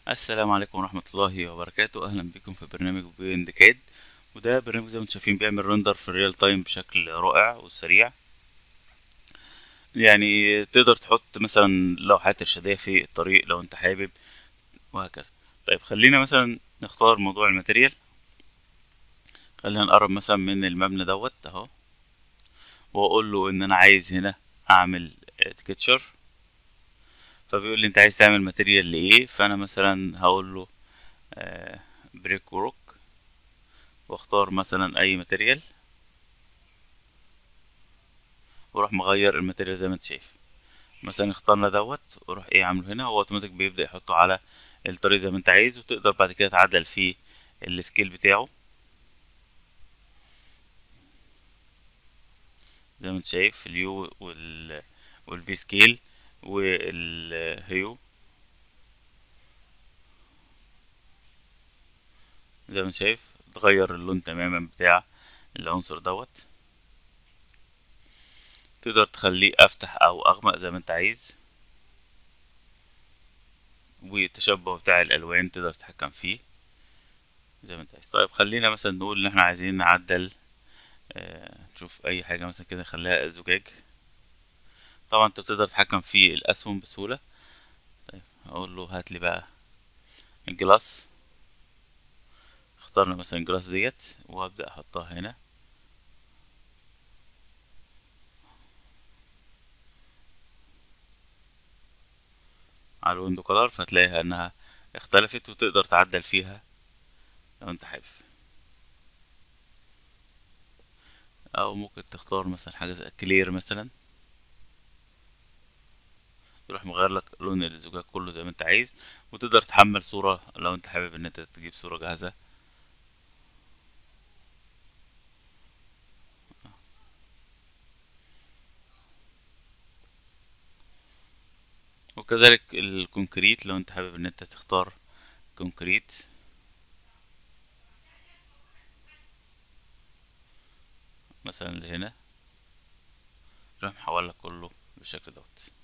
السلام عليكم ورحمة الله وبركاته أهلا بكم في برنامج بيندكاد وده برنامج زي ما انتم شايفين بيعمل رندر في الريال تايم بشكل رائع وسريع يعني تقدر تحط مثلا لوحات إرشادية في الطريق لو انت حابب وهكذا طيب خلينا مثلا نختار موضوع الماتيريال خلينا نقرب مثلا من المبنى دوت اهو واقول له ان انا عايز هنا اعمل تكتشر فبيقول لي انت عايز تعمل ماتيريال لايه فانا مثلا هقول له بريك وروك واختار مثلا اي ماتيريال واروح مغير الماتيريال زي ما انت شايف مثلا اخترنا دوت واروح ايه عامله هنا هو اوتوماتيك بيبدا يحطه على الطريق زي ما انت عايز وتقدر بعد كده تعدل فيه السكيل بتاعه زي ما انت شايف اليو وال والفي سكيل والهيو زي ما انت شايف تغير اللون تماما بتاع العنصر دوت تقدر تخليه افتح او اغمق زي ما انت عايز والتشبع بتاع الالوان تقدر تتحكم فيه زي ما انت عايز طيب خلينا مثلا نقول ان احنا عايزين نعدل آه نشوف اي حاجه مثلا كده نخليها زجاج طبعا انت بتقدر تتحكم في الاسهم بسهوله طيب اقول له هات لي بقى الجلاس اخترنا مثلا الجلاس ديت وابدا احطها هنا على الويندو كلر فتلاقيها انها اختلفت وتقدر تعدل فيها لو انت حابب او ممكن تختار مثلا حاجه زي كلير مثلا يروح مغير لك لون الزجاج كله زي ما انت عايز وتقدر تحمل صورة لو انت حابب ان انت تجيب صورة جاهزة وكذلك الكونكريت لو انت حابب ان انت تختار كونكريت مثلا لهنا يروح محول لك كله بالشكل دوت